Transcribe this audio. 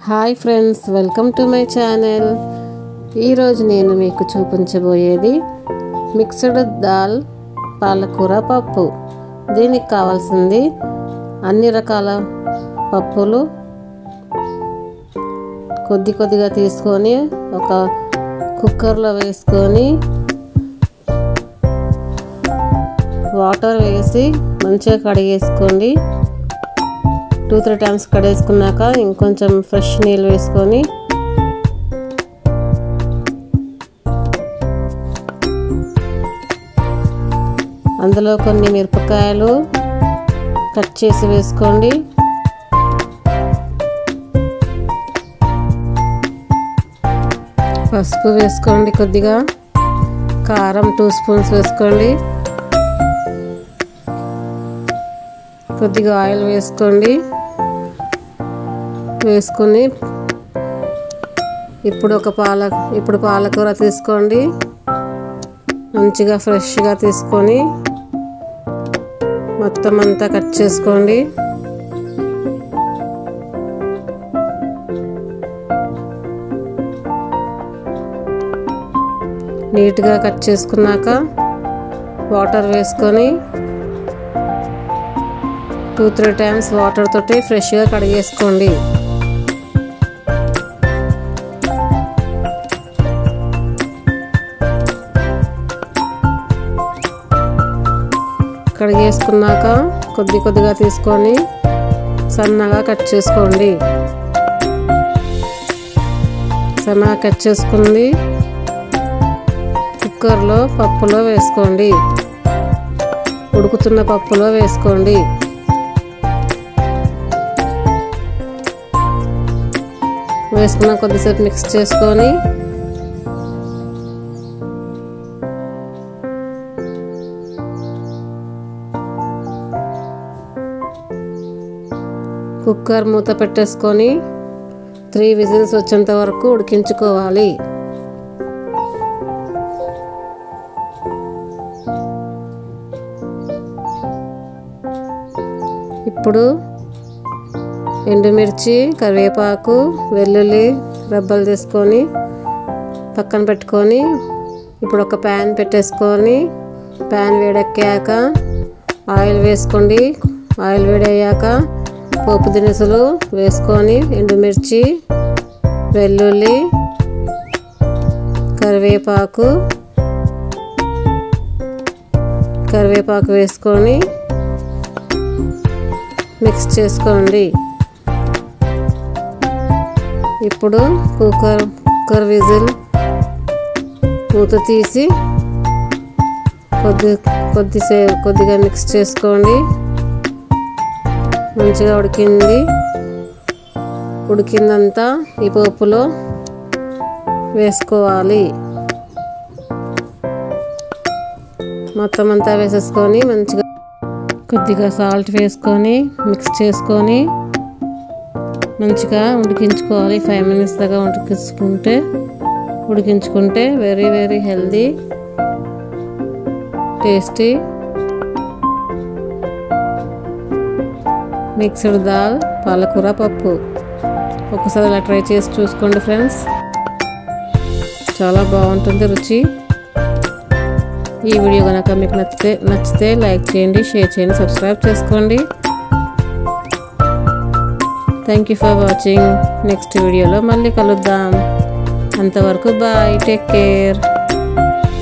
hi friends welcome to my channel ఈరోజు నేను మీకు చూపించబోయేది మిక్స్డ్ దాల్ పాలకూర పప్పు దీనికి కావాల్సింది అన్ని రకాల పప్పులు కొద్ది కొద్దిగా తీసుకొని ఒక కుక్కర్లో వేసుకొని వాటర్ వేసి మంచిగా కడిగేసుకోండి టూ త్రీ టైమ్స్ కడేసుకున్నాక ఇంకొంచెం ఫ్రెష్ నీళ్ళు వేసుకొని అందులో కొన్ని మిరపకాయలు కట్ చేసి వేసుకోండి పసుపు వేసుకోండి కొద్దిగా కారం టూ స్పూన్స్ వేసుకోండి కొద్దిగా ఆయిల్ వేసుకోండి వేసుకొని ఇప్పుడు ఒక పాల ఇప్పుడు పాలకూర తీసుకోండి మంచిగా ఫ్రెష్గా తీసుకొని మొత్తం అంతా కట్ చేసుకోండి నీట్గా కట్ చేసుకున్నాక వాటర్ వేసుకొని టూ త్రీ టైమ్స్ వాటర్ తోటి ఫ్రెష్గా కడిగేసుకోండి కడిగేసుకున్నాక కొద్ది కొద్దిగా తీసుకొని సన్నగా కట్ చేసుకోండి సన్నగా కట్ చేసుకుంది కుక్కర్లో పప్పులో వేసుకోండి ఉడుకుతున్న పప్పులో వేసుకోండి వేసుకున్న కొద్దిసేపు మిక్స్ చేసుకొని కుక్కర్ మూత పెట్టేసుకొని త్రీ విజిల్స్ వచ్చేంత వరకు ఉడికించుకోవాలి ఇప్పుడు ఎండుమిర్చి కరివేపాకు వెల్లుల్లి రబ్బలు తీసుకొని పక్కన పెట్టుకొని ఇప్పుడు ఒక ప్యాన్ పెట్టేసుకొని ప్యాన్ వేడెక్కాక ఆయిల్ వేసుకోండి ఆయిల్ వేడయ్యాక పోపు దినుసులు వేసుకొని ఎండుమిర్చి వెల్లుల్లి కరివేపాకు కరివేపాకు వేసుకొని మిక్స్ చేసుకోండి ఇప్పుడు కుక్కర్ కుక్కర్ విజిల్ మూత తీసి కొద్ది కొద్దిసేపు కొద్దిగా మిక్స్ చేసుకోండి మంచిగా ఉడికింది ఉడికిందంతా ఈ పోపులో వేసుకోవాలి మొత్తం అంతా వేసేసుకొని మంచిగా కొద్దిగా సాల్ట్ వేసుకొని మిక్స్ చేసుకొని మంచిగా ఉడికించుకోవాలి ఫైవ్ మినిట్స్ దాకా ఉడికించుకుంటే ఉడికించుకుంటే very very healthy tasty mixed dal పాలకూర పప్పు ఒకసారి అలా ట్రై చేసి చూసుకోండి ఫ్రెండ్స్ చాలా బాగుంటుంది రుచి ఈ వీడియో కనుక మీకు నచ్చితే నచ్చితే లైక్ చేయండి షేర్ చేయండి సబ్స్క్రైబ్ చేసుకోండి thank you for watching next వీడియోలో మళ్ళీ కలుద్దాం అంతవరకు బాయ్ టేక్ కేర్